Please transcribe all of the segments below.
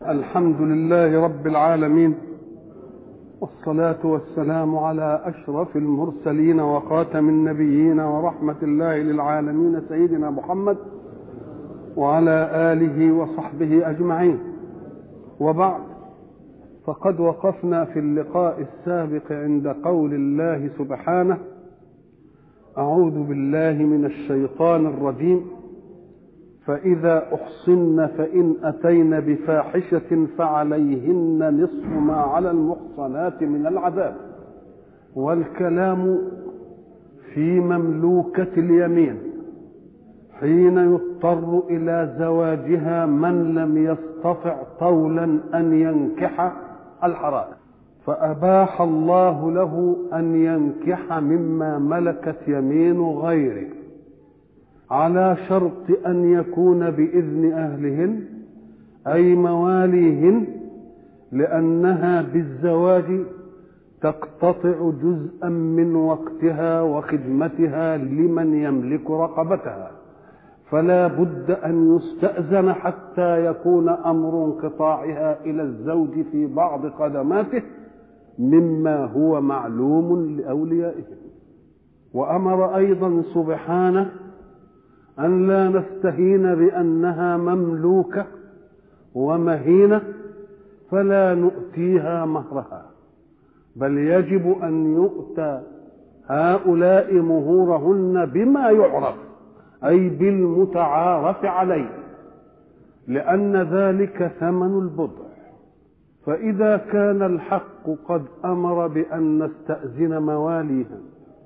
الحمد لله رب العالمين والصلاة والسلام على أشرف المرسلين وخاتم النبيين ورحمة الله للعالمين سيدنا محمد وعلى آله وصحبه أجمعين وبعد فقد وقفنا في اللقاء السابق عند قول الله سبحانه أعوذ بالله من الشيطان الرجيم فإذا أحصن فإن أتين بفاحشة فعليهن نصف ما على المحصنات من العذاب والكلام في مملوكة اليمين حين يضطر إلى زواجها من لم يستطع طولا أن ينكح الحرائر فأباح الله له أن ينكح مما ملكت يمين غيره على شرط أن يكون بإذن أهلهن أي مواليهن لأنها بالزواج تقتطع جزءا من وقتها وخدمتها لمن يملك رقبتها فلا بد أن يستأذن حتى يكون أمر انقطاعها إلى الزوج في بعض خدماته مما هو معلوم لأوليائهم وأمر أيضا سبحانه أن لا نستهين بأنها مملوكة ومهينة فلا نؤتيها مهرها بل يجب أن يؤتى هؤلاء مهورهن بما يعرف أي بالمتعارف عليه لأن ذلك ثمن البضع فإذا كان الحق قد أمر بأن نستأذن مواليها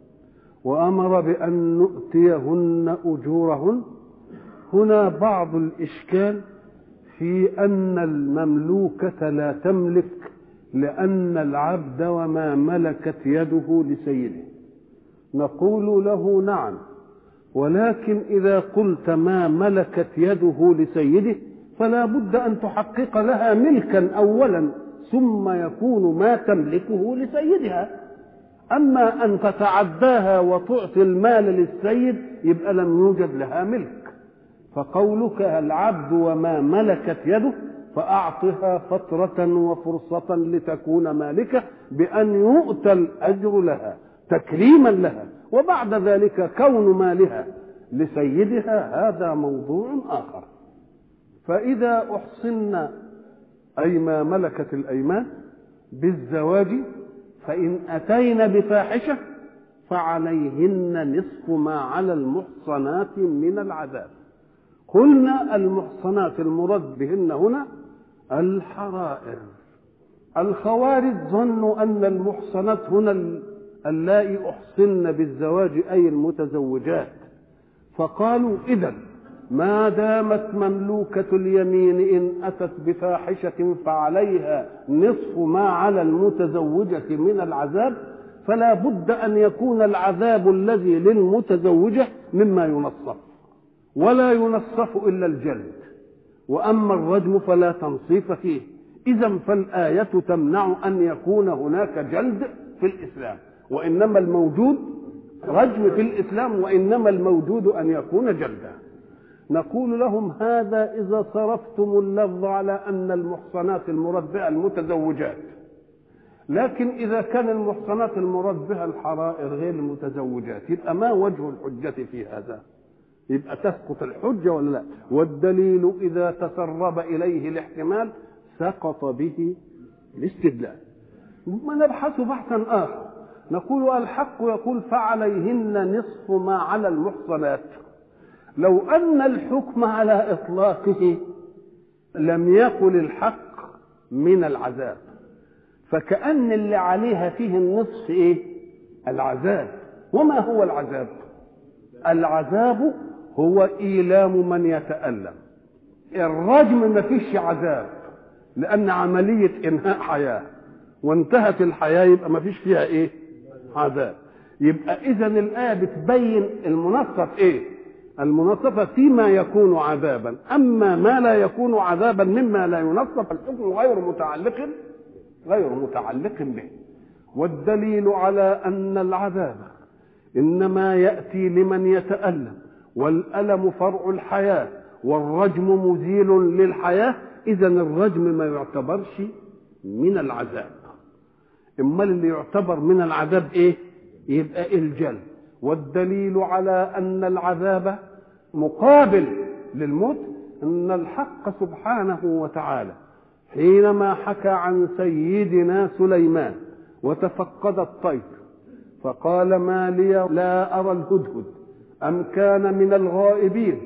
وأمر بأن نؤتيهن أجورهن هنا بعض الإشكال في أن المملوكة لا تملك لأن العبد وما ملكت يده لسيده نقول له نعم ولكن إذا قلت ما ملكت يده لسيده فلا بد أن تحقق لها ملكا أولا ثم يكون ما تملكه لسيدها أما أن تتعداها وتعطي المال للسيد يبقى لم يوجد لها ملك فقولك العبد وما ملكت يده فأعطها فترة وفرصة لتكون مالكة بأن يؤتى الأجر لها تكريما لها وبعد ذلك كون مالها لسيدها هذا موضوع آخر فإذا أحصن أي ما ملكت الأيمان بالزواج فإن أتين بفاحشة فعليهن نصف ما على المحصنات من العذاب قلنا المحصنات المراد بهن هنا الحرائر الخوارج ظنوا أن المحصنات هنا اللائي أحصن بالزواج أي المتزوجات فقالوا إذا ما دامت مملوكة اليمين إن أتت بفاحشة فعليها نصف ما على المتزوجة من العذاب فلا بد أن يكون العذاب الذي للمتزوجة مما ينصف ولا ينصف إلا الجلد وأما الرجم فلا تنصيف فيه إذا فالآية تمنع أن يكون هناك جلد في الإسلام وإنما الموجود رجم في الإسلام وإنما الموجود أن يكون جلدا نقول لهم هذا إذا صرفتم اللفظ على أن المحصنات المراد بها المتزوجات لكن إذا كان المحصنات المراد بها الحرائر غير المتزوجات يبقى ما وجه الحجة في هذا يبقى تسقط الحجة ولا لا والدليل إذا تسرب إليه الاحتمال سقط به الاستدلال ما نبحث بحثا آخر نقول الحق يقول فعليهن نصف ما على المحصنات لو أن الحكم على إطلاقه لم يقل الحق من العذاب فكأن اللي عليها فيه النصف إيه؟ العذاب وما هو العذاب؟ العذاب هو إيلام من يتألم الرجم ما فيش عذاب لأن عملية إنهاء حياة وانتهت الحياة يبقى ما فيش فيها إيه؟ عذاب يبقى إذا الآية بتبين المنصف إيه؟ المنصفة فيما يكون عذابا أما ما لا يكون عذابا مما لا ينصف الحكم غير متعلق غير متعلق به والدليل على أن العذاب إنما يأتي لمن يتألم والألم فرع الحياة والرجم مزيل للحياة إذا الرجم ما يعتبرش من العذاب امال اللي يعتبر من العذاب ايه يبقى الجلد والدليل على ان العذاب مقابل للموت ان الحق سبحانه وتعالى حينما حكى عن سيدنا سليمان وتفقد الطير فقال ما لي لا ارى الهدهد ام كان من الغائبين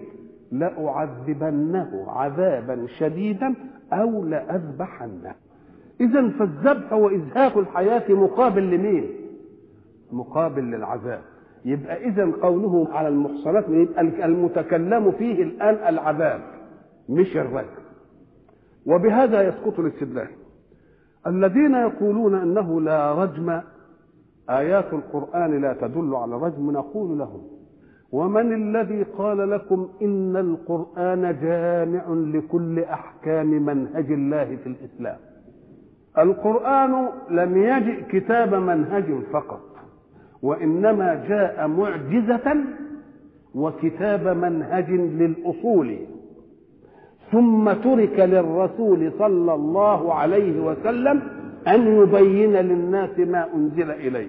لاعذبنه عذابا شديدا او لاذبحنه اذا فالذبح وازهاق الحياه مقابل لمين مقابل للعذاب يبقى اذا قوله على المحصنات يبقى المتكلم فيه الان العذاب مش الرجم وبهذا يسقط الاستدلال الذين يقولون انه لا رجم ايات القران لا تدل على الرجم نقول لهم ومن الذي قال لكم ان القران جامع لكل احكام منهج الله في الاسلام القرآن لم يجئ كتاب منهج فقط وإنما جاء معجزة وكتاب منهج للأصول ثم ترك للرسول صلى الله عليه وسلم أن يبين للناس ما أنزل إليه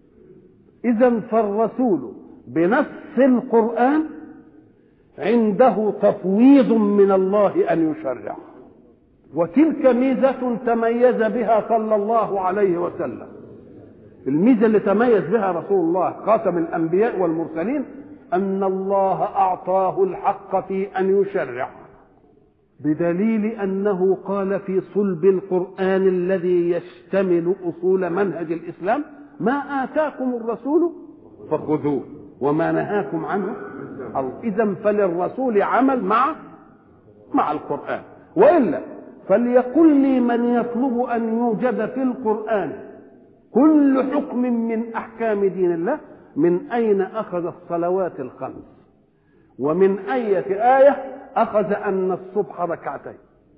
إذا فالرسول بنص القرآن عنده تفويض من الله أن يشرع وتلك ميزة تميز بها صلى الله عليه وسلم الميزة اللي تميز بها رسول الله خاتم الأنبياء والمرسلين أن الله أعطاه الحق في أن يشرع بدليل أنه قال في صلب القرآن الذي يشتمل أصول منهج الإسلام ما آتاكم الرسول فخذوه وما نهاكم عنه إذا فللرسول عمل مع مع القرآن وإلا فليقل لي من يطلب ان يوجد في القران كل حكم من احكام دين الله من اين اخذ الصلوات الخمس ومن اية آية أخذ أن الصبح ركعتين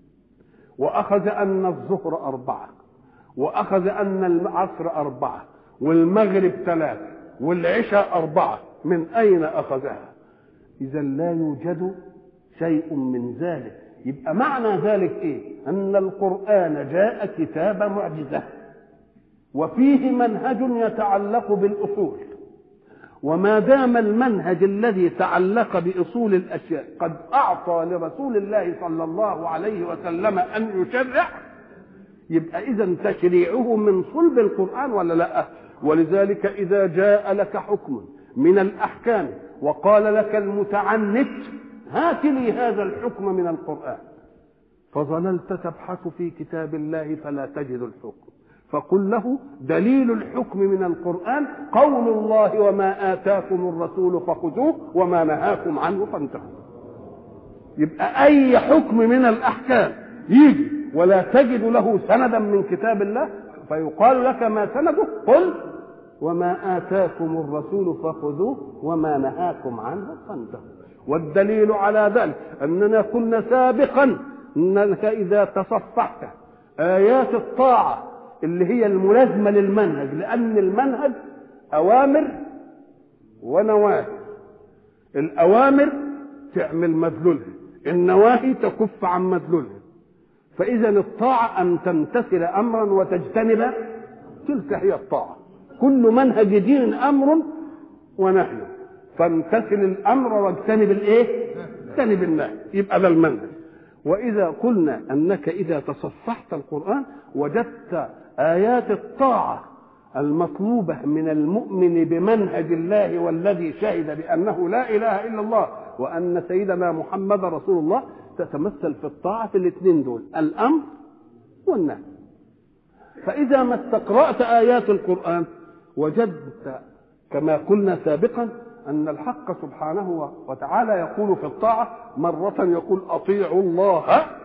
وأخذ أن الظهر أربعة وأخذ أن العصر أربعة والمغرب ثلاثة والعشاء أربعة من أين أخذها إذا لا يوجد شيء من ذلك يبقى معنى ذلك ايه ان القران جاء كتاب معجزه وفيه منهج يتعلق بالاصول وما دام المنهج الذي تعلق باصول الاشياء قد اعطى لرسول الله صلى الله عليه وسلم ان يشرع يبقى اذا تشريعه من صلب القران ولا لا ولذلك اذا جاء لك حكم من الاحكام وقال لك المتعنت هات لي هذا الحكم من القرآن فظللت تبحث في كتاب الله فلا تجد الحكم فقل له دليل الحكم من القرآن قول الله وما آتاكم الرسول فخذوه وما نهاكم عنه فانتهوا يبقى أي حكم من الأحكام يجي ولا تجد له سندا من كتاب الله فيقال لك ما سنده قل وما آتاكم الرسول فخذوه وما نهاكم عنه فانتهوا والدليل على ذلك اننا كنا سابقا انك اذا تصفحت ايات الطاعه اللي هي الملازمه للمنهج لان المنهج اوامر ونواهي الاوامر تعمل مدلولها النواهي تكف عن مدلولها فاذا الطاعه ان تمتثل امرا وتجتنب تلك هي الطاعه كل منهج دين امر ونهي فامتثل الامر واجتنب الايه اجتنب النهي يبقى ده المنهج واذا قلنا انك اذا تصفحت القران وجدت ايات الطاعه المطلوبه من المؤمن بمنهج الله والذي شهد بانه لا اله الا الله وان سيدنا محمد رسول الله تتمثل في الطاعه في الاثنين دول الامر والنهي فاذا ما استقرات ايات القران وجدت كما قلنا سابقا أن الحق سبحانه وتعالى يقول في الطاعة مرة يقول أطيعوا الله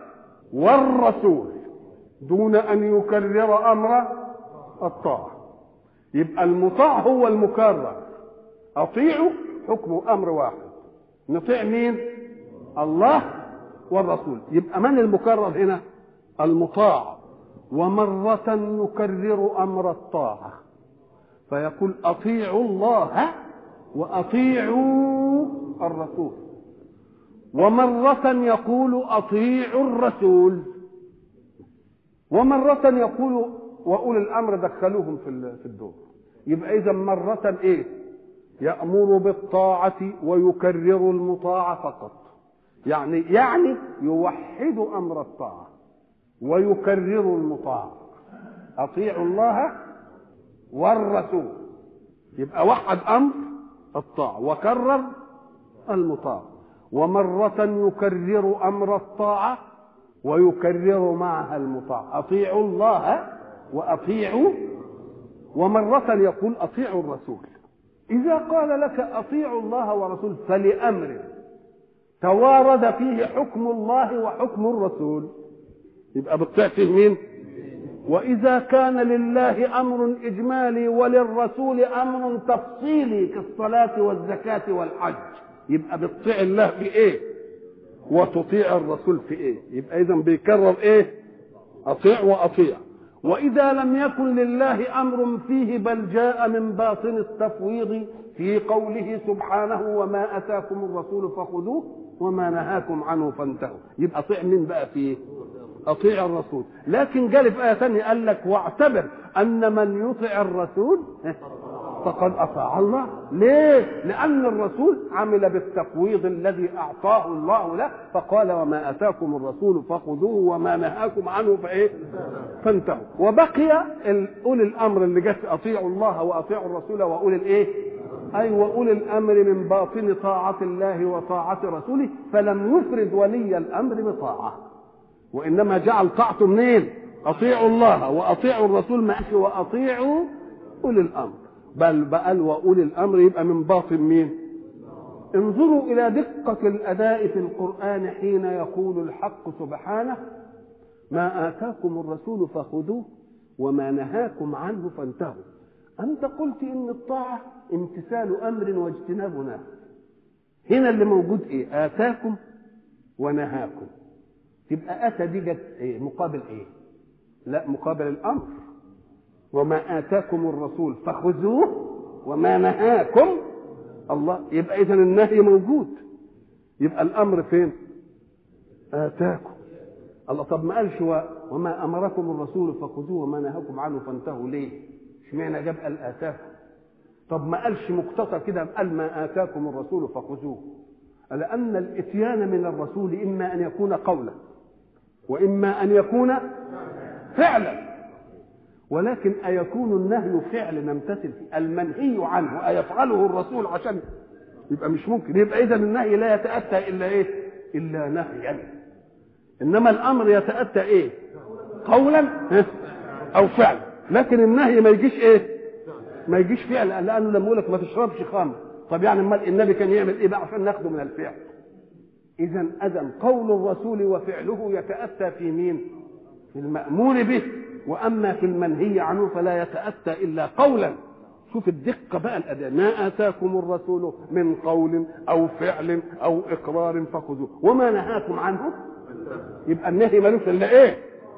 والرسول دون أن يكرر أمر الطاعة يبقى المطاع هو المكرر أطيعوا حكم أمر واحد نطيع مين الله والرسول يبقى من المكرر هنا المطاع ومرة يكرر أمر الطاعة فيقول أطيعوا الله وأطيعوا الرسول ومرة يقول أطيعوا الرسول ومرة يقول وأولي الأمر دخلوهم في في الدور يبقى إذا مرة إيه؟ يأمر بالطاعة ويكرر المطاع فقط يعني يعني يوحد أمر الطاعة ويكرر المطاع أطيعوا الله والرسول يبقى وحد أمر الطاعة وكرر المطاع ومرة يكرر أمر الطاعة ويكرر معها المطاع أطيعوا الله وأطيعوا ومرة يقول أطيعوا الرسول إذا قال لك أطيعوا الله ورسول فلأمر توارد فيه حكم الله وحكم الرسول يبقى بتطيع فيه مين؟ وإذا كان لله أمر إجمالي وللرسول أمر تفصيلي كالصلاة والزكاة والحج يبقى بتطيع الله في إيه؟ وتطيع الرسول في إيه؟ يبقى إذا بيكرر إيه؟ أطيع وأطيع وإذا لم يكن لله أمر فيه بل جاء من باطن التفويض في قوله سبحانه وما أتاكم الرسول فخذوه وما نهاكم عنه فانتهوا يبقى أطيع من بقى فيه أطيع الرسول لكن قال في آية ثانية قال لك واعتبر أن من يطع الرسول فقد أطاع الله ليه؟ لأن الرسول عمل بالتفويض الذي أعطاه الله له فقال وما أتاكم الرسول فخذوه وما نهاكم عنه فإيه؟ فانتهوا وبقي أولي الأمر اللي جت أطيعوا الله وأطيعوا الرسول وأولي الإيه؟ أي وأولي الأمر من باطن طاعة الله وطاعة رسوله فلم يفرد ولي الأمر بطاعة وإنما جعل طاعته منين؟ أطيعوا الله وأطيعوا الرسول ما وأطيعوا أولي الأمر بل بقى وأولي الأمر يبقى من باطن مين؟ انظروا إلى دقة الأداء في القرآن حين يقول الحق سبحانه ما آتاكم الرسول فخذوه وما نهاكم عنه فانتهوا أنت قلت إن الطاعة امتثال أمر واجتناب نهي هنا اللي موجود إيه؟ آتاكم ونهاكم تبقى أتى دي جت إيه؟ مقابل إيه؟ لا مقابل الأمر وما آتاكم الرسول فخذوه وما نهاكم الله يبقى إذا النهي موجود يبقى الأمر فين؟ آتاكم الله طب ما قالش وما أمركم الرسول فخذوه وما نهاكم عنه فانتهوا ليه؟ اشمعنى جاب قال آتاكم؟ طب ما قالش مقتصر كده قال ما آتاكم الرسول فخذوه لأن الإتيان من الرسول إما أن يكون قولا وإما أن يكون فعلا ولكن أيكون النهي فعل نمتثل فيه المنهي عنه أيفعله الرسول عشان يبقى مش ممكن يبقى إذا النهي لا يتأتى إلا إيه إلا نهيا إنما الأمر يتأتى إيه قولا أو فعلا لكن النهي ما يجيش إيه ما يجيش فعل لأنه لما يقول لك ما تشربش خمر طب يعني امال النبي كان يعمل ايه بقى عشان ناخده من الفعل اذا اذن قول الرسول وفعله يتاتى في مين في المامور به واما في المنهي عنه فلا يتاتى الا قولا شوف الدقه بقى الاداء ما اتاكم الرسول من قول او فعل او اقرار فخذوه وما نهاكم عنه يبقى النهي ملوش الا ايه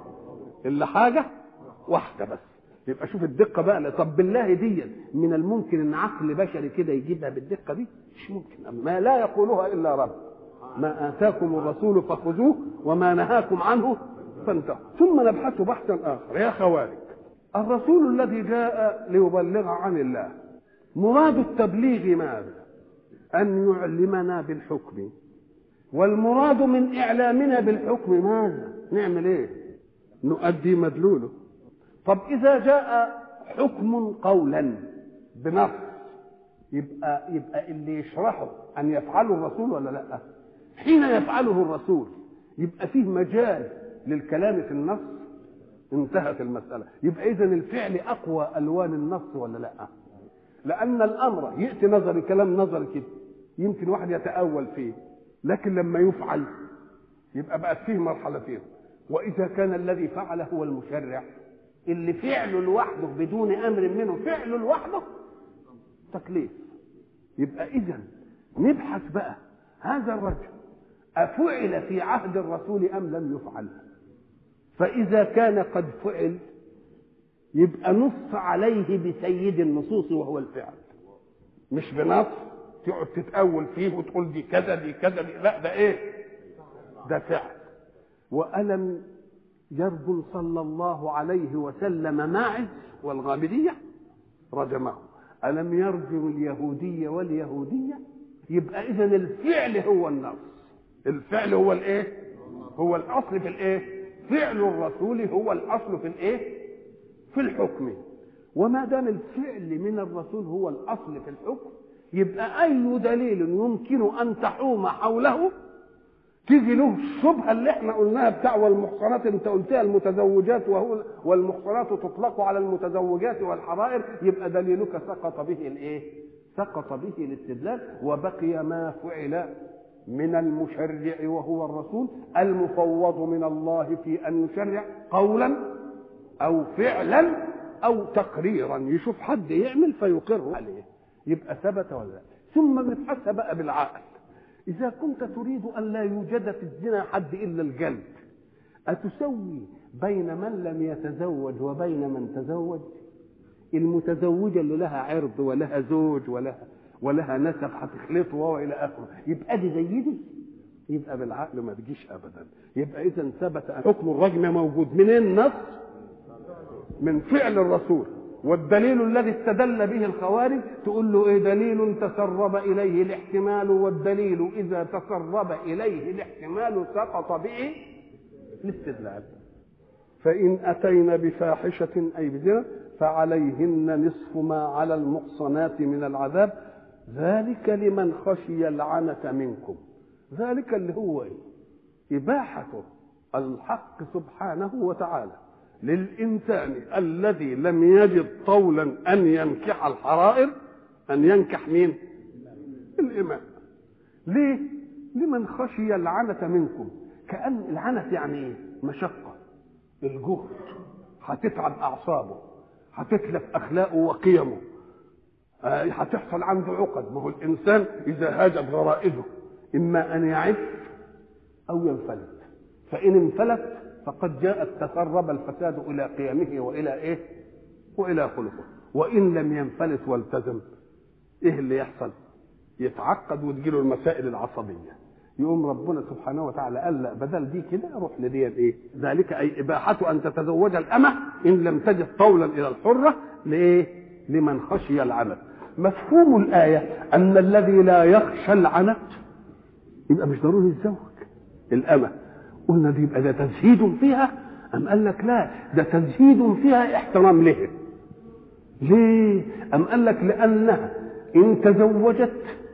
الا حاجه واحده بس يبقى شوف الدقه بقى طب بالله دي من الممكن ان عقل بشري كده يجيبها بالدقه دي مش ممكن ما لا يقولها الا رب ما اتاكم الرسول فخذوه وما نهاكم عنه فانتهوا ثم نبحث بحثا اخر يا خوارج الرسول الذي جاء ليبلغ عن الله مراد التبليغ ماذا ان يعلمنا بالحكم والمراد من اعلامنا بالحكم ماذا نعمل ايه نؤدي مدلوله طب إذا جاء حكم قولا بنص يبقى يبقى اللي يشرحه أن يفعله الرسول ولا لا؟ حين يفعله الرسول يبقى فيه مجال للكلام في النص انتهت المسألة يبقى إذا الفعل أقوى ألوان النص ولا لا؟ لأن الأمر يأتي نظري كلام نظري كده يمكن واحد يتأول فيه لكن لما يفعل يبقى بقت فيه مرحلتين وإذا كان الذي فعل هو المشرع اللي فعله لوحده بدون امر منه فعله لوحده تكليف يبقى اذا نبحث بقى هذا الرجل افعل في عهد الرسول ام لم يفعل فاذا كان قد فعل يبقى نص عليه بسيد النصوص وهو الفعل مش بنص تقعد تتأول فيه وتقول دي كذا دي كذا دي لا ده ايه ده فعل وألم جرب صلى الله عليه وسلم ماعز والغامدية رجمه ألم يرجم اليهودية واليهودية يبقى إذا الفعل هو النص الفعل هو الإيه هو الأصل في الإيه فعل الرسول هو الأصل في الإيه في الحكم وما دام الفعل من الرسول هو الأصل في الحكم يبقى أي دليل يمكن أن تحوم حوله تيجي له الشبهه اللي احنا قلناها بتاع والمحصنات انت قلتها المتزوجات وهو والمحصنات تطلق على المتزوجات والحرائر يبقى دليلك سقط به الايه؟ سقط به الاستدلال وبقي ما فعل من المشرع وهو الرسول المفوض من الله في ان يشرع قولا او فعلا او تقريرا يشوف حد يعمل فيقر عليه يبقى ثبت ولا ثم بنبحثها بقى بالعقل إذا كنت تريد أن لا يوجد في الزنا حد إلا الجلد أتسوي بين من لم يتزوج وبين من تزوج المتزوجة اللي لها عرض ولها زوج ولها ولها نسب هتخلطه والى اخره يبقى دي زي دي يبقى بالعقل ما تجيش ابدا يبقى اذا ثبت حكم الرجم موجود منين النص من فعل الرسول والدليل الذي استدل به الخوارج تقول له ايه دليل تسرب اليه الاحتمال والدليل اذا تسرب اليه الاحتمال سقط به الاستدلال فان اتين بفاحشه اي بزنا فعليهن نصف ما على المحصنات من العذاب ذلك لمن خشي العنة منكم ذلك اللي هو ايه إباحة الحق سبحانه وتعالى للإنسان الذي لم يجد طولا أن ينكح الحرائر أن ينكح مين الإمام ليه لمن خشي العنة منكم كأن العنة يعني ايه مشقة الجهد هتتعب أعصابه هتتلف أخلاقه وقيمه هتحصل عنده عقد ما هو الإنسان إذا هاجت غرائزه إما أن يعف أو ينفلت فإن انفلت فقد جاءت تسرب الفساد إلى قيمه وإلى إيه؟ وإلى خلقه وإن لم ينفلت والتزم إيه اللي يحصل؟ يتعقد وتجيله المسائل العصبية يقوم ربنا سبحانه وتعالى قال لا بدل دي كده روح لدي ايه؟ ذلك اي اباحه ان تتزوج الامه ان لم تجد طولا الى الحره لايه؟ لمن خشي العنت. مفهوم الايه ان الذي لا يخشى العنت يبقى مش ضروري يتزوج الامه. قلنا دي يبقى ده تزهيد فيها ام قال لك لا ده تزهيد فيها احترام له. ليه؟ ام قال لك لانها ان تزوجت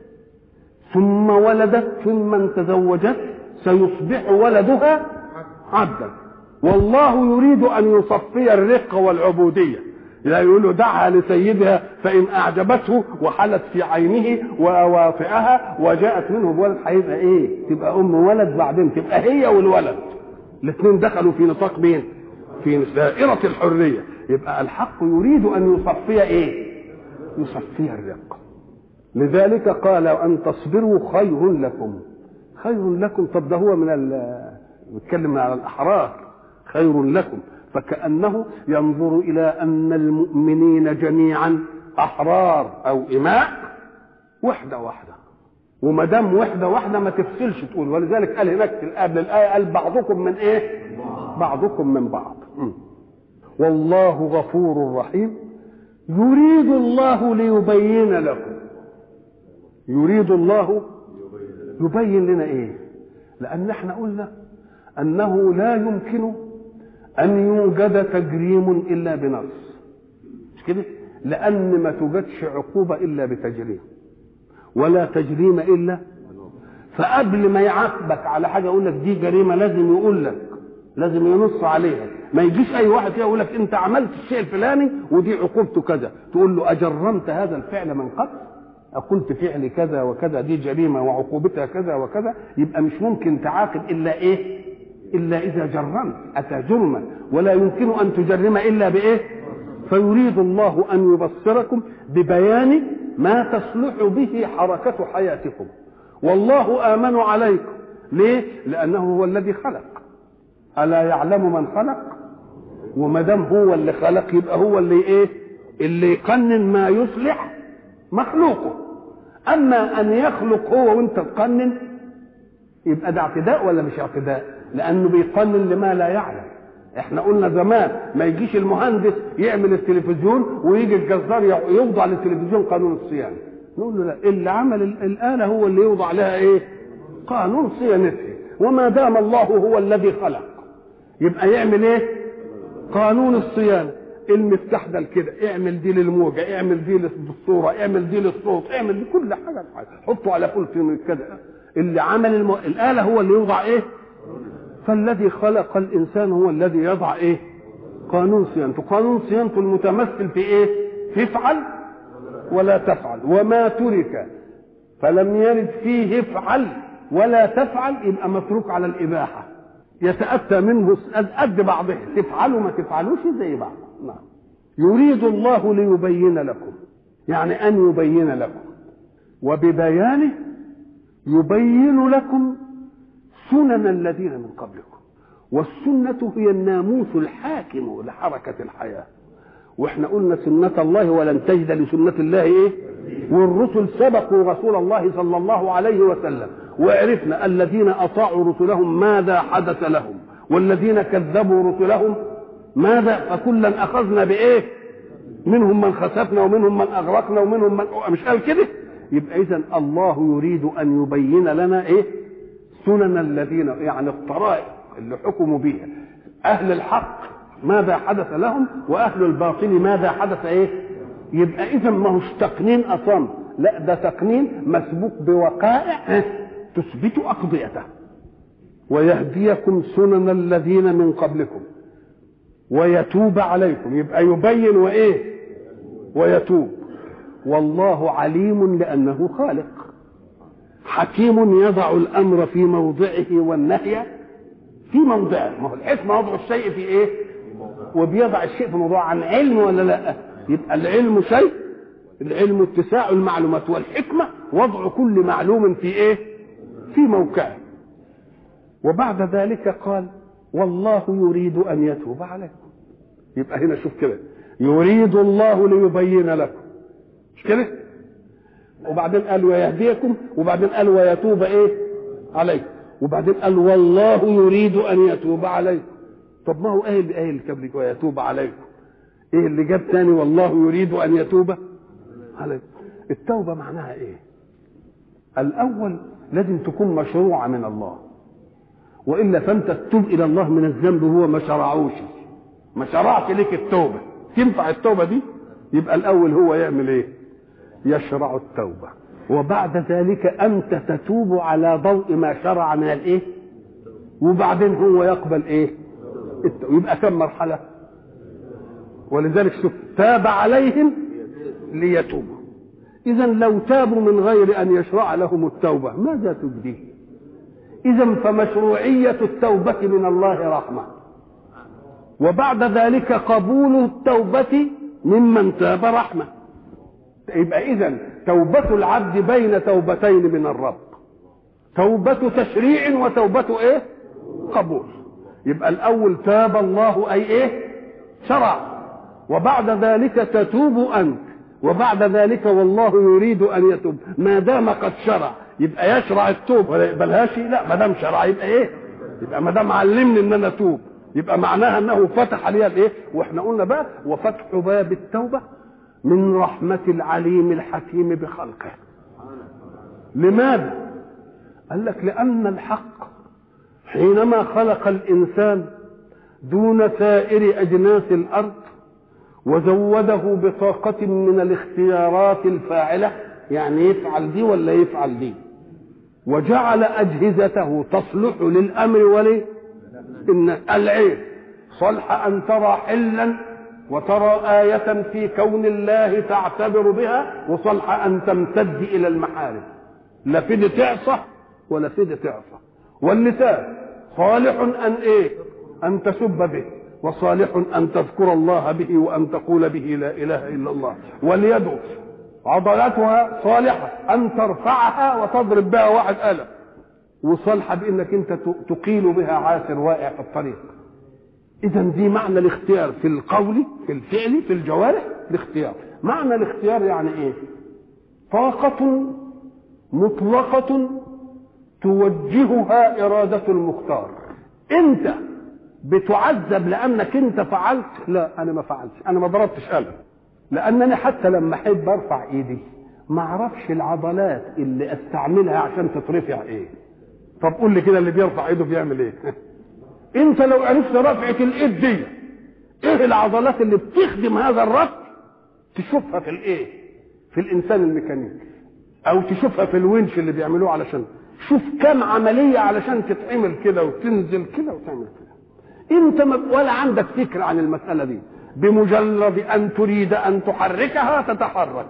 ثم ولدت ثم تزوجت سيصبح ولدها عبدا والله يريد ان يصفي الرق والعبوديه لا يقول له دعها لسيدها فان اعجبته وحلت في عينه ووافئها وجاءت منه بولد هيبقى ايه؟ تبقى ام ولد بعدين تبقى هي والولد الاثنين دخلوا في نطاق مين؟ في دائرة الحرية يبقى الحق يريد أن يصفي إيه؟ يصفي الرق لذلك قال أن تصبروا خير لكم خير لكم طب ده هو من ال بيتكلم على الأحرار خير لكم فكأنه ينظر إلى أن المؤمنين جميعا أحرار أو إماء وحدة واحدة وما دام وحدة واحدة ما تفصلش تقول ولذلك قال هناك في قبل الآية قال بعضكم من إيه؟ بعضكم من بعض م. والله غفور رحيم يريد الله ليبين لكم يريد الله يبين لنا ايه لان احنا قلنا انه لا يمكن ان يوجد تجريم الا بنص مش كده لان ما توجدش عقوبه الا بتجريم ولا تجريم الا فقبل ما يعاقبك على حاجه يقول لك دي جريمه لازم يقول لك لازم ينص عليها ما يجيش اي واحد كده يقول لك انت عملت الشيء الفلاني ودي عقوبته كذا تقول له اجرمت هذا الفعل من قبل قلت فعل كذا وكذا دي جريمه وعقوبتها كذا وكذا يبقى مش ممكن تعاقب الا ايه؟ الا اذا جرمت اتى جرما ولا يمكن ان تجرم الا بايه؟ فيريد الله ان يبصركم ببيان ما تصلح به حركه حياتكم والله امن عليكم ليه؟ لانه هو الذي خلق الا يعلم من خلق وما دام هو اللي خلق يبقى هو اللي ايه؟ اللي يقنن ما يصلح مخلوقه اما ان يخلق هو وانت تقنن يبقى ده اعتداء ولا مش اعتداء لانه بيقنن لما لا يعلم احنا قلنا زمان ما يجيش المهندس يعمل التلفزيون ويجي الجزار يوضع للتلفزيون قانون الصيانه نقول له لا اللي عمل الاله هو اللي يوضع لها ايه قانون صيانتها وما دام الله هو الذي خلق يبقى يعمل ايه قانون الصيانه المفتاح ده كده اعمل دي للموجه اعمل دي للصوره اعمل دي للصوت اعمل دي كل حاجه حطه على كل كده اللي عمل المو... الاله هو اللي يوضع ايه فالذي خلق الانسان هو الذي يضع ايه قانون صيانته قانون صيانته المتمثل في ايه في افعل ولا تفعل وما ترك فلم يرد فيه افعل ولا تفعل يبقى متروك على الاباحه يتاتى منه قد بعضه تفعلوا ما تفعلوش زي بعض نعم يريد الله ليبين لكم يعني ان يبين لكم وببيانه يبين لكم سنن الذين من قبلكم والسنة هي الناموس الحاكم لحركة الحياة واحنا قلنا سنة الله ولن تجد لسنة الله ايه والرسل سبقوا رسول الله صلى الله عليه وسلم وعرفنا الذين اطاعوا رسلهم ماذا حدث لهم والذين كذبوا رسلهم ماذا فكلا اخذنا بايه منهم من خسفنا ومنهم من اغرقنا ومنهم من مش قال كده يبقى اذا الله يريد ان يبين لنا ايه سنن الذين يعني الطرائق اللي حكموا بها اهل الحق ماذا حدث لهم واهل الباطل ماذا حدث ايه يبقى اذا ما هوش تقنين اصم لا ده تقنين مسبوق بوقائع تثبت اقضيته ويهديكم سنن الذين من قبلكم ويتوب عليكم يبقى يبين وايه ويتوب والله عليم لانه خالق حكيم يضع الامر في موضعه والنهي في موضعه ما هو الحكمه وضع الشيء في ايه وبيضع الشيء في موضوع عن علم ولا لا يبقى العلم شيء العلم اتساع المعلومات والحكمه وضع كل معلوم في ايه في موقعه وبعد ذلك قال والله يريد ان يتوب عليكم يبقى هنا شوف كده يريد الله ليبين لكم مش كده وبعدين قال ويهديكم وبعدين قال ويتوب ايه عليكم وبعدين قال والله يريد ان يتوب عليكم طب ما هو ايه اللي ايه اللي قبل ويتوب عليكم ايه اللي جاب تاني والله يريد ان يتوب عليكم التوبه معناها ايه الاول لازم تكون مشروعه من الله والا فانت تتوب الى الله من الذنب هو ما شرعوش ما شرعت لك التوبه تنفع التوبه دي يبقى الاول هو يعمل ايه يشرع التوبه وبعد ذلك انت تتوب على ضوء ما شرع من الايه وبعدين هو يقبل ايه التوبة. يبقى كم مرحله ولذلك شوف تاب عليهم ليتوبوا اذا لو تابوا من غير ان يشرع لهم التوبه ماذا تجديه اذا فمشروعيه التوبه من الله رحمه وبعد ذلك قبول التوبه ممن تاب رحمه يبقى اذا توبه العبد بين توبتين من الرب توبه تشريع وتوبه ايه قبول يبقى الاول تاب الله اي ايه شرع وبعد ذلك تتوب انت وبعد ذلك والله يريد ان يتوب ما دام قد شرع يبقى يشرع التوب ولا يقبلهاش لا ما دام شرع يبقى ايه يبقى ما دام علمني ان انا اتوب يبقى معناها انه فتح لي الايه واحنا قلنا بقى وفتح باب التوبه من رحمه العليم الحكيم بخلقه لماذا قال لك لان الحق حينما خلق الانسان دون سائر اجناس الارض وزوده بطاقة من الاختيارات الفاعلة يعني يفعل دي ولا يفعل دي وجعل أجهزته تصلح للأمر ولي إن العين صلح أن ترى حلا وترى آية في كون الله تعتبر بها وصلح أن تمتد إلى المحارم لا فيد تعصى ولا فيد تعصى واللسان صالح أن إيه أن تسب به وصالح أن تذكر الله به وأن تقول به لا إله إلا الله واليد عضلاتها صالحة أن ترفعها وتضرب بها واحد ألم وصالحة بأنك أنت تقيل بها عاثر واقع في الطريق إذا دي معنى الاختيار في القول في الفعل في الجوارح الاختيار معنى الاختيار يعني إيه طاقة مطلقة توجهها إرادة المختار أنت بتعذب لانك انت فعلت لا انا ما فعلتش انا ما ضربتش قلم لانني حتى لما احب ارفع ايدي ما اعرفش العضلات اللي استعملها عشان تترفع ايه طب قول لي كده اللي بيرفع ايده بيعمل ايه انت لو عرفت رفعه الايد دي ايه العضلات اللي بتخدم هذا الرفع تشوفها في الايه في الانسان الميكانيكي او تشوفها في الونش اللي بيعملوه علشان شوف كم عمليه علشان تتعمل كده وتنزل كده وتعمل كده انت ما ولا عندك فكره عن المساله دي بمجرد ان تريد ان تحركها تتحرك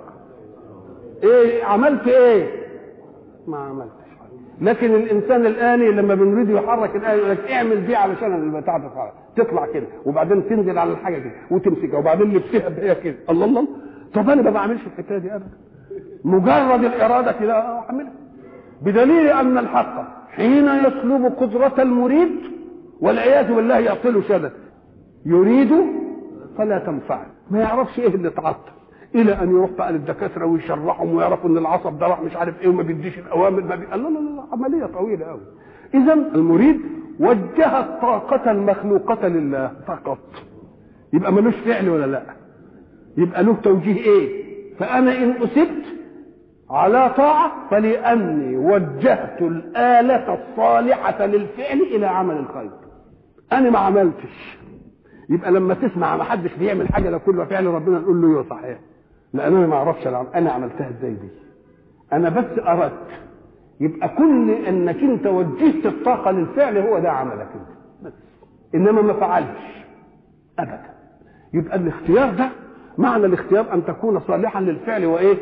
ايه عملت ايه ما عملتش لكن الانسان الاني لما بنريد يحرك الان يقول لك اعمل دي علشان البتاع تتحرك تطلع كده وبعدين تنزل على الحاجه كده وتمسكها وبعدين اللي بتهب هي كده الله الله طب انا ما بعملش الحكايه دي ابدا مجرد الاراده كده اعملها بدليل ان الحق حين يسلب قدره المريد والعياذ بالله يعطله شدد يريد فلا تنفعه ما يعرفش ايه اللي تعطل الى ان يروح بقى للدكاتره ويشرحهم ويعرفوا ان العصب ده راح مش عارف ايه وما بيديش الاوامر ما بي... لا لا لا عمليه طويله قوي اذا المريد وجه الطاقه المخلوقه لله فقط يبقى ملوش فعل ولا لا يبقى له توجيه ايه فانا ان اصبت على طاعه فلاني وجهت الاله الصالحه للفعل الى عمل الخير انا ما عملتش يبقى لما تسمع ما حدش بيعمل حاجه ده كله فعل ربنا نقول له ايوه صحيح لان انا ما اعرفش انا عملتها ازاي دي انا بس اردت يبقى كل انك انت وجهت الطاقه للفعل هو ده عملك انت بس انما ما فعلتش ابدا يبقى الاختيار ده معنى الاختيار ان تكون صالحا للفعل وايه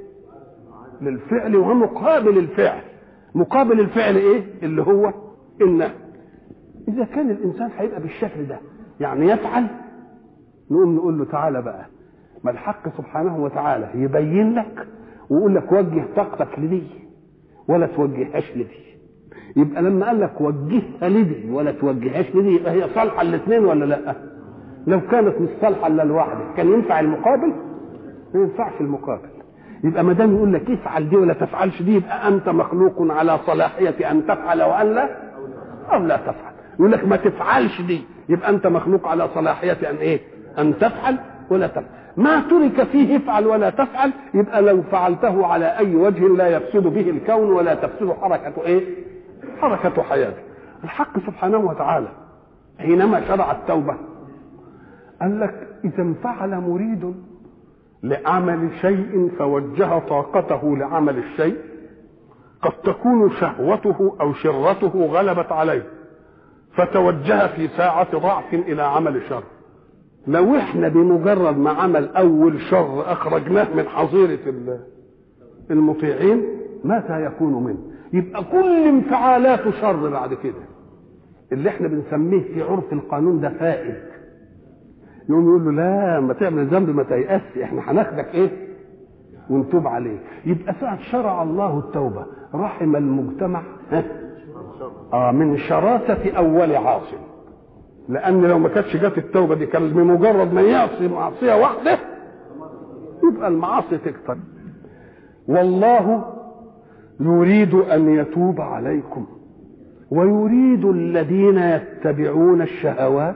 للفعل ومقابل الفعل مقابل الفعل ايه اللي هو ان اذا كان الانسان هيبقى بالشكل ده يعني يفعل نقوم نقول له تعالى بقى ما الحق سبحانه وتعالى يبين لك ويقول لك وجه طاقتك لدي ولا توجههاش لدي يبقى لما قال لك وجهها لدي ولا توجههاش لدي يبقى هي صالحه الاثنين ولا لا؟ لو كانت مش صالحه الا لوحدها كان ينفع المقابل؟ ما ينفعش المقابل يبقى ما دام يقول لك افعل دي ولا تفعلش دي يبقى انت مخلوق على صلاحيه ان تفعل وان لا او لا تفعل يقول لك ما تفعلش دي يبقى انت مخلوق على صلاحيه ان ايه ان تفعل ولا تفعل ما ترك فيه افعل ولا تفعل يبقى لو فعلته على اي وجه لا يفسد به الكون ولا تفسد حركه ايه حركه حياته الحق سبحانه وتعالى حينما شرع التوبه قال لك اذا انفعل مريد لعمل شيء فوجه طاقته لعمل الشيء قد تكون شهوته او شرته غلبت عليه فتوجه في ساعة ضعف إلى عمل شر لو احنا بمجرد ما عمل أول شر أخرجناه من حظيرة المطيعين ماذا يكون منه يبقى كل انفعالاته شر بعد كده اللي احنا بنسميه في عرف القانون ده فائد يقوم يقول له لا ما تعمل ذنب ما تيأس احنا هناخدك ايه ونتوب عليه يبقى ساعة شرع الله التوبة رحم المجتمع ها آه من شراسة أول عاصم لأن لو ما كانتش جت التوبة دي كان بمجرد ما يعصي معصية واحدة يبقى المعاصي تكتر والله يريد أن يتوب عليكم ويريد الذين يتبعون الشهوات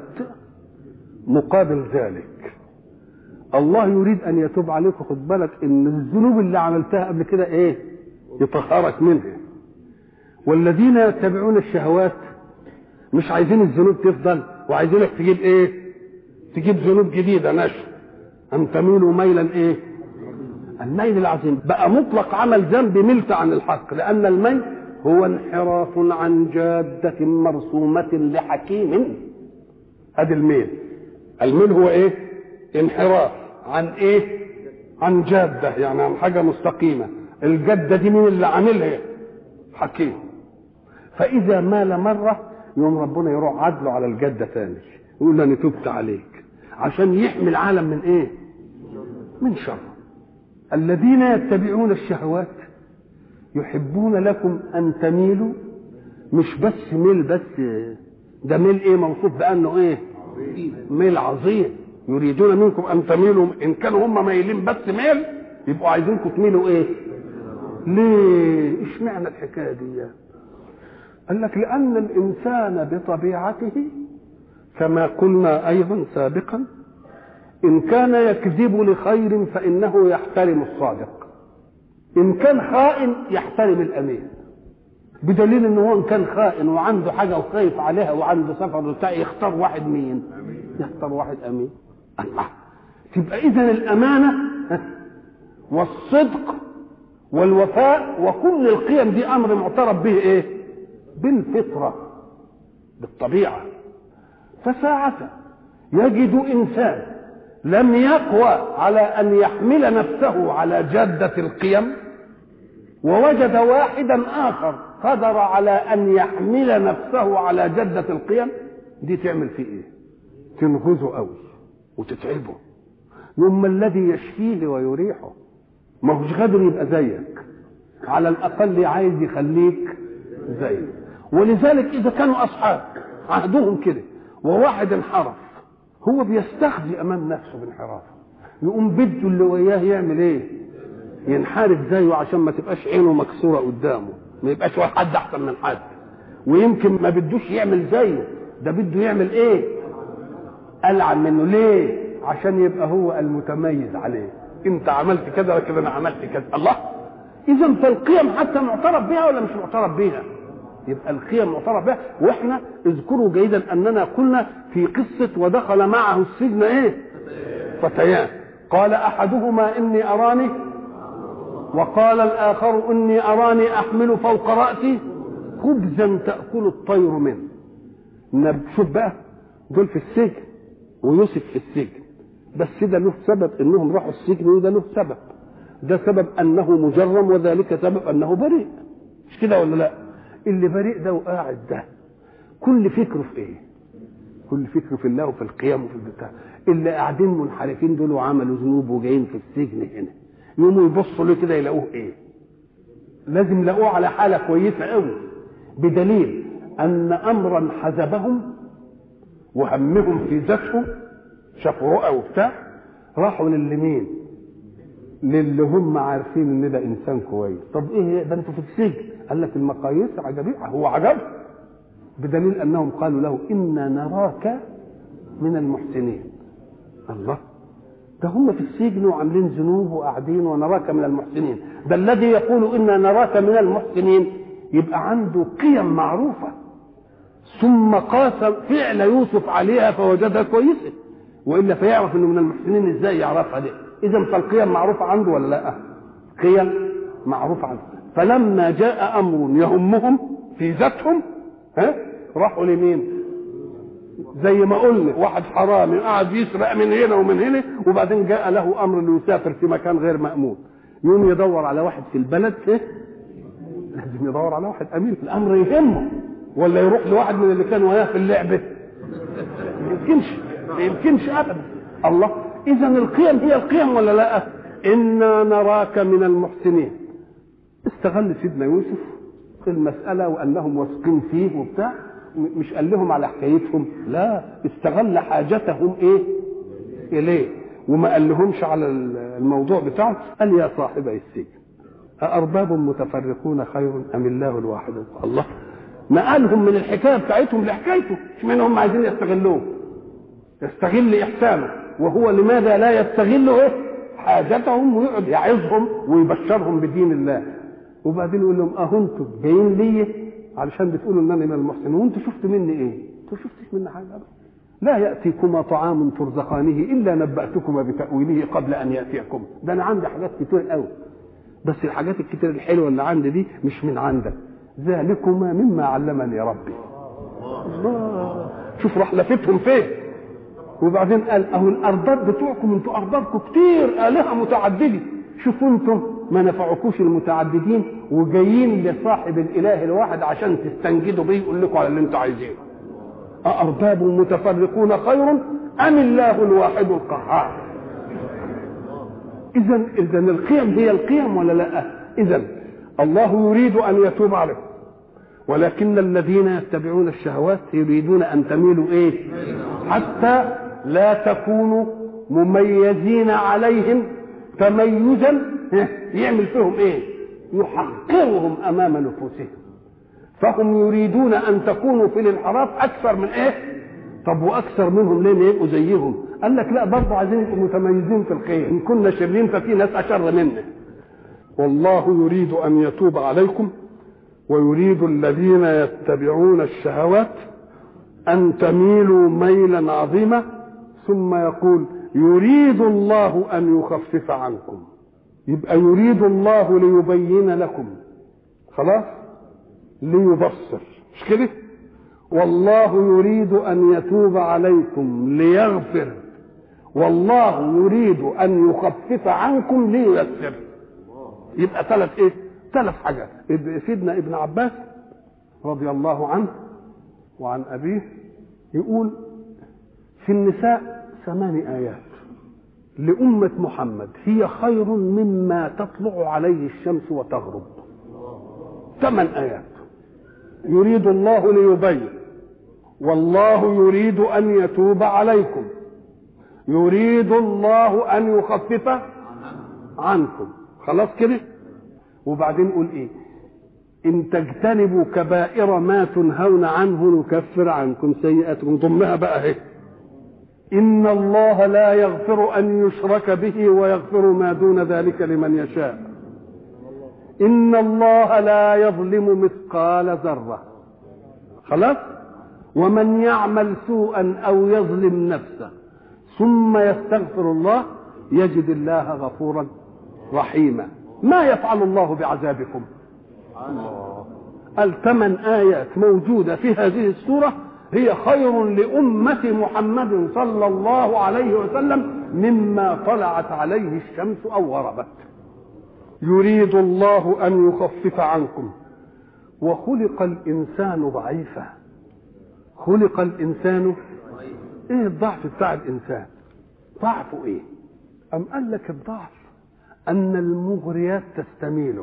مقابل ذلك الله يريد أن يتوب عليكم خد بالك إن الذنوب اللي عملتها قبل كده إيه يطهرك منها والذين يتبعون الشهوات مش عايزين الذنوب تفضل وعايزينك تجيب ايه تجيب ذنوب جديده نشر ان تميلوا ميلا ايه الميل العظيم بقى مطلق عمل ذنب ملت عن الحق لان الميل هو انحراف عن جادة مرسومة لحكيم ادي الميل الميل هو ايه انحراف عن ايه عن جادة يعني عن حاجة مستقيمة الجدة دي مين اللي عاملها حكيم فاذا مال مره يوم ربنا يروح عدله على الجده ثاني يقول له انا تبت عليك عشان يحمي العالم من ايه من شر الذين يتبعون الشهوات يحبون لكم ان تميلوا مش بس ميل بس ده ميل ايه موصوف بانه ايه ميل عظيم يريدون منكم ان تميلوا ان كانوا هم مايلين بس ميل يبقوا عايزينكم تميلوا ايه ليه اشمعنى الحكايه دي قال لك لان الانسان بطبيعته كما قلنا ايضا سابقا ان كان يكذب لخير فانه يحترم الصادق ان كان خائن يحترم الامين بدليل ان هو ان كان خائن وعنده حاجه وخايف عليها وعنده سفر وبتاع يختار واحد مين يختار واحد امين الله تبقى اذا الامانه والصدق والوفاء وكل القيم دي امر معترف به ايه بالفطره بالطبيعه فساعة يجد انسان لم يقوى على ان يحمل نفسه على جاده القيم ووجد واحدا اخر قدر على ان يحمل نفسه على جده القيم دي تعمل فيه ايه تنغزه قوي وتتعبه يوم الذي يشفيه ويريحه ما هوش قادر يبقى زيك على الاقل عايز يخليك زيك ولذلك اذا كانوا اصحاب عهدهم كده وواحد انحرف هو بيستخزي امام نفسه بانحرافه يقوم بده اللي وياه يعمل ايه ينحرف زيه عشان ما تبقاش عينه مكسوره قدامه ما يبقاش حد احسن من حد ويمكن ما بدوش يعمل زيه ده بده يعمل ايه العن منه ليه عشان يبقى هو المتميز عليه انت عملت كذا لكن انا عملت كذا الله اذا فالقيم حتى معترف بها ولا مش معترف بها يبقى القيم معترف بها واحنا اذكروا جيدا اننا قلنا في قصه ودخل معه السجن ايه فتيان قال احدهما اني اراني وقال الاخر اني اراني احمل فوق راسي خبزا تاكل الطير منه شوف بقى دول في السجن ويوسف في السجن بس ده له سبب انهم راحوا السجن وده له سبب ده سبب انه مجرم وذلك سبب انه بريء مش كده ولا لا اللي بريء ده وقاعد ده كل فكره في ايه كل فكره في الله وفي القيام وفي البتاع اللي قاعدين منحرفين دول وعملوا ذنوب وجايين في السجن هنا يقوموا يبصوا له كده يلاقوه ايه لازم يلاقوه على حاله كويسه قوي بدليل ان امرا حزبهم وهمهم في ذاتهم شافوا رؤى وبتاع راحوا للمين للي هم عارفين ان ده انسان كويس طب ايه ده انتوا في السجن قال لك المقاييس عجبيه هو عجب بدليل انهم قالوا له انا نراك من المحسنين الله ده هم في السجن وعاملين ذنوب وقاعدين ونراك من المحسنين ده الذي يقول انا نراك من المحسنين يبقى عنده قيم معروفه ثم قاس فعل يوسف عليها فوجدها كويسه والا فيعرف انه من المحسنين ازاي يعرفها دي اذا فالقيم معروفه عنده ولا لا قيم معروفه عنده فلما جاء امر يهمهم في ذاتهم ها راحوا لمين زي ما قلنا واحد حرامي قاعد يسرق من هنا ومن هنا وبعدين جاء له امر انه يسافر في مكان غير مامون يوم يدور على واحد في البلد إيه؟ لازم يدور على واحد امين في الامر يهمه ولا يروح لواحد من اللي كان وياه في اللعبه ما يمكنش ما يمكنش ابدا الله اذا القيم هي القيم ولا لا انا نراك من المحسنين استغل سيدنا يوسف المساله وانهم واثقين فيه وبتاع مش قال لهم على حكايتهم لا استغل حاجتهم ايه اليه وما قال لهمش على الموضوع بتاعه قال يا صاحبي السجن أأرباب متفرقون خير أم الله الواحد الله نقلهم من الحكايه بتاعتهم لحكايته اشمعنى هم عايزين يستغلوه يستغل احسانه وهو لماذا لا يستغل ايه حاجتهم ويقعد يعظهم ويبشرهم بدين الله وبعدين يقول لهم اه انتوا جايين لي علشان بتقولوا ان انا من المحسنين وانتوا شفتوا مني ايه؟ انتوا شفتش مني حاجه ابدا لا ياتيكما طعام ترزقانه الا نباتكما بتاويله قبل ان ياتيكم ده انا عندي حاجات كتير قوي بس الحاجات الكتير الحلوه اللي عندي دي مش من عندك ذلكما مما علمني ربي الله شوف راح لفتهم فين وبعدين قال اهو الارباب بتوعكم انتوا اربابكم كتير الهه متعدده شوفوا انتم ما نفعكوش المتعددين وجايين لصاحب الاله الواحد عشان تستنجدوا بيه يقول لكم على اللي انتوا عايزينه أأرباب متفرقون خير أم الله الواحد القهار إذا إذا القيم هي القيم ولا لا؟ إذا الله يريد أن يتوب عليكم ولكن الذين يتبعون الشهوات يريدون أن تميلوا إيه؟ حتى لا تكونوا مميزين عليهم تميزا يعمل فيهم إيه؟ يحقرهم أمام نفوسهم فهم يريدون ان تكونوا في الانحراف اكثر من ايه طب واكثر منهم ليه ما يبقوا زيهم قال لك لا برضه عايزين يبقوا متميزين في الخير ان كنا شرين ففي ناس اشر منا والله يريد ان يتوب عليكم ويريد الذين يتبعون الشهوات ان تميلوا ميلا عظيما ثم يقول يريد الله ان يخفف عنكم يبقى يريد الله ليبين لكم خلاص ليبصر مش كده والله يريد ان يتوب عليكم ليغفر والله يريد ان يخفف عنكم لييسر يبقى ثلاث ايه ثلاث حاجات سيدنا ابن عباس رضي الله عنه وعن ابيه يقول في النساء ثمان ايات لأمة محمد هي خير مما تطلع عليه الشمس وتغرب ثمان آيات يريد الله ليبين والله يريد أن يتوب عليكم يريد الله أن يخفف عنكم خلاص كده وبعدين نقول ايه ان تجتنبوا كبائر ما تنهون عنه نكفر عنكم سيئاتكم ضمها بقى اهي إن الله لا يغفر أن يشرك به ويغفر ما دون ذلك لمن يشاء إن الله لا يظلم مثقال ذرة خلاص ومن يعمل سوءا أو يظلم نفسه ثم يستغفر الله يجد الله غفورا رحيما ما يفعل الله بعذابكم الله الثمان آيات موجودة في هذه السورة هي خير لأمة محمد صلى الله عليه وسلم مما طلعت عليه الشمس أو غربت يريد الله أن يخفف عنكم وخلق الإنسان ضعيفا خلق الإنسان إيه الضعف بتاع الإنسان ضعفه إيه أم قال لك الضعف أن المغريات تستميله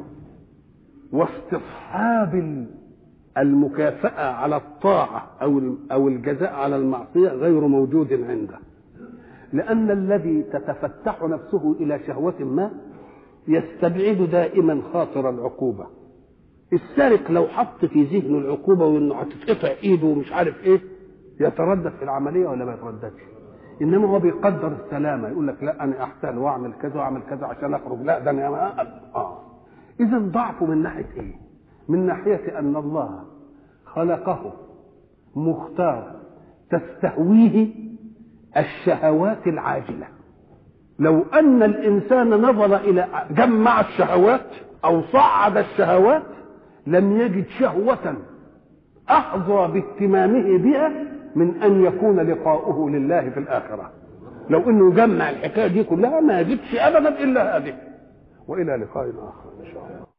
واستصحاب المكافأة على الطاعة أو أو الجزاء على المعصية غير موجود عنده. لأن الذي تتفتح نفسه إلى شهوة ما يستبعد دائما خاطر العقوبة. السارق لو حط في ذهنه العقوبة وإنه هتتقطع إيده ومش عارف إيه يتردد في العملية ولا ما يترددش؟ إنما هو بيقدر السلامة يقول لك لا أنا أحسن وأعمل كذا وأعمل كذا عشان أخرج لا ده أنا آه. إذا ضعفه من ناحية إيه؟ من ناحية أن الله خلقه مختار تستهويه الشهوات العاجلة لو أن الإنسان نظر إلى جمع الشهوات أو صعد الشهوات لم يجد شهوة أحظى باهتمامه بها من أن يكون لقاؤه لله في الآخرة لو أنه جمع الحكاية دي كلها ما يجدش أبدا إلا هذه وإلى لقاء آخر إن شاء الله